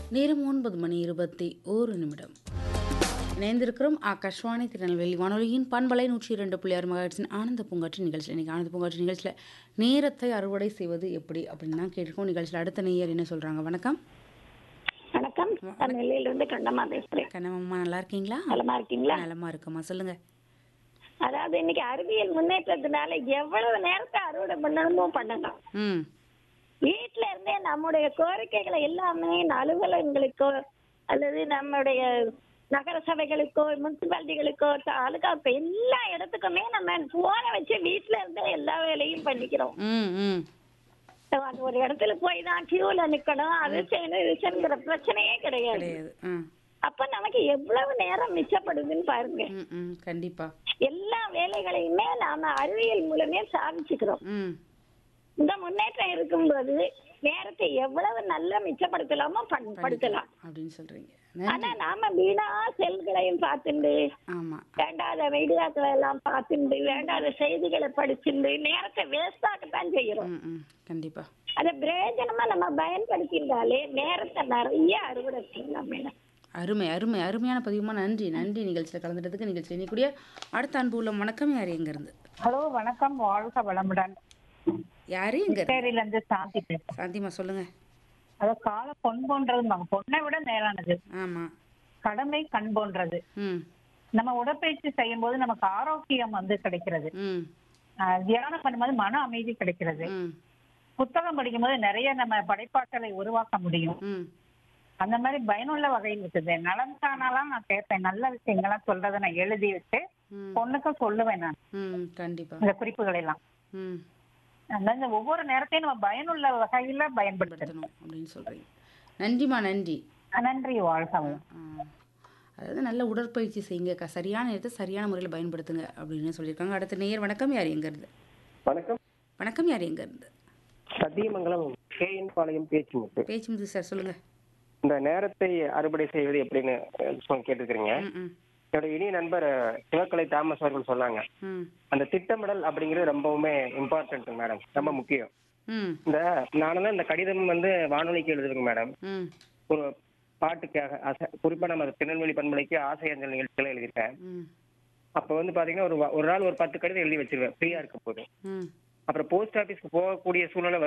நேரம் ஒன்பது மணி இருபத்தி ஓரு நிமிடம் இணைந்திருக்கிறோம் ஆகாஷ்வாணி திருநெல்வேலி வானொலியின் பண்பலை நூற்றி இரண்டு புள்ளி ஆறு மகாட்சின் ஆனந்த பூங்காற்று நிகழ்ச்சியில் இன்றைக்கி ஆனந்த பூங்காற்று நிகழ்ச்சியில் நேரத்தை அறுவடை செய்வது எப்படி அப்படின்னு தான் கேட்டிருக்கோம் நிகழ்ச்சியில் அடுத்த நேயர் என்ன சொல்கிறாங்க வணக்கம் வணக்கம் நான் நெல்லையில இருந்து கண்டமா பேசுறேன் கண்ணம்மா நல்லா இருக்கீங்களா நலமா இருக்கீங்களா நலமா இருக்கம்மா சொல்லுங்க அதாவது இன்னைக்கு அறிவியல் முன்னேற்றத்தினால எவ்வளவு நேரத்தை அறுவடை பண்ணணுமோ பண்ணலாம் ம் வீட்டுல இருந்தே நம்முடைய கோரிக்கைகளை எல்லாமே இந்த அலுவலகங்களுக்கோ அல்லது நம்முடைய நகர சபைகளுக்கோ முனிசிபாலிட்டிகளுக்கோ தாலுகாவுக்கோ எல்லா இடத்துக்குமே நம்ம போனை வச்சு வீட்டுல இருந்தே எல்லா வேலையும் பண்ணிக்கிறோம் ம் ம் அது ஒரு இடத்துல போய் தான் கியூல நிக்கணும் அது செய்யணும் இது செய்யணுங்கிற பிரச்சனையே கிடையாது கிடையாது ஆ அப்ப நமக்கு எவ்வளவு நேரம் மிச்சப்படுதுன்னு பாருங்க ம் ம் கண்டிப்பாக எல்லா வேலைகளையுமே நாம அறிவியல் மூலமே சாதிச்சுக்கிறோம் ம் இந்த முன்னேற்றம் இருக்கும்போது நேரத்தை எவ்வளவு நல்லா மிச்சப்படுத்தலாமோ பண்- படுத்தலாம் அப்படின்னு சொல்கிறீங்க ஆனா நாம வீணா செல்களையும் பார்த்துண்டு ஆமாம் வேண்டாத மீடியாக்களை எல்லாம் பார்த்துண்டு வேண்டாத செய்திகளை படிச்சுண்டு நேரத்தை வேஸ்ட் ஆக்கத்தான் செய்யறோம் ம் ம் கண்டிப்பாக அதை பிரயோஜனமா நம்ம பயன்படுத்தியிருந்தாலே நேரத்தை நிறைய அறுவடை செய்யலாம் மேடம் அருமை அருமை அருமையான பதிவுமா நன்றி நன்றி நிகழ்ச்சியில் கலந்துட்டதுக்கு நிகழ்ச்சி இனிக்கூடிய அடுத்த அன்பு உள்ள வணக்கம் யார் எங்கேருந்து ஹலோ வணக்கம் வாழ்க வளமுடன் யாரு எங்க சேரில இருந்து சாந்தி பேசுறேன் சாந்திமா சொல்லுங்க அது கால பொன் போன்றதும்பாங்க பொண்ணை விட மேலானது ஆமா கடமை கண் போன்றது ம் நம்ம உடற்பயிற்சி செய்யும் போது நமக்கு ஆரோக்கியம் வந்து கிடைக்கிறது ம் ஆஹ் தியானம் பண்ணும்போது மன அமைதி கிடைக்கிறது ம் புத்தகம் படிக்கும்போது நிறைய நம்ம படைப்பாற்றலை உருவாக்க முடியும் ம் அந்த மாதிரி பயனுள்ள வகையில் இருக்குது நலம் தானாலாம் நான் கேட்பேன் நல்ல விஷயங்கள்லாம் சொல்றதை நான் எழுதி வச்சு ம் பொண்ணுக்கு சொல்லுவேன் நான் ம் கண்டிப்பா இந்த குறிப்புகளை எல்லாம் ம் அதனால இந்த ஒவ்வொரு நேரத்தையும் நம்ம பயனுள்ள வகையில பயன்படுத்தணும் படுத்தணும் அப்படின்னு சொல்றீங்க நன்றிம்மா நன்றி நன்றி வாழ்க வளம். ஆ. அதாவது நல்ல உடற்பயிற்சி செய்யுங்க க- சரியான நேரத்தை சரியான முறையில் பயன்படுத்துங்க அப்படின்னு சொல்லியிருக்காங்க அடுத்த நேயர் வணக்கம் யார் எங்கேருந்து வணக்கம் வணக்கம் யார் எங்கேருந்து சத்தியமங்கலம் கேஎன் பாளையம் பேச்சு முத்து பேச்சு முது சார் சொல்லுங்க இந்த நேரத்தை அறுவடை செய்வது எப்படின்னு அஹ், சொ- கேட்டிருக்கிறீங்க ம் ம் என்னோட இனிய நண்பர் அஹ், சிவக்கலை தாமஸ் அவர்கள் சொன்னாங்க ம் அந்த திட்டமிடல் அப்படிங்கிறது ரொம்பவுமே இம்பார்ட்டன்ட் மேடம் ரொம்ப முக்கியம் ம் இந்த நானும் இந்த கடிதம் வந்து வானொலிக்கு எழுதுறேங்க மேடம் ம் ஒரு பாட்டுக்காக ஆசை குறிப்பா நம்ம திருநெல்வேலி பண்பலைக்கு ஆசை அஞ்சல் நிகழ்ச்சிகளை எழுதியிருக்கேன் ம் அப்ப வந்து பாத்தீங்கன்னா ஒரு வா- ஒரு நாள் ஒரு பத்து கடிதம் எழுதி வச்சிருவேன் ஃப்ரீயா இருக்க போது ம் அப்புறம் போஸ்ட் ஆபீஸ்க்கு போகக்கூடிய சூழ்நிலை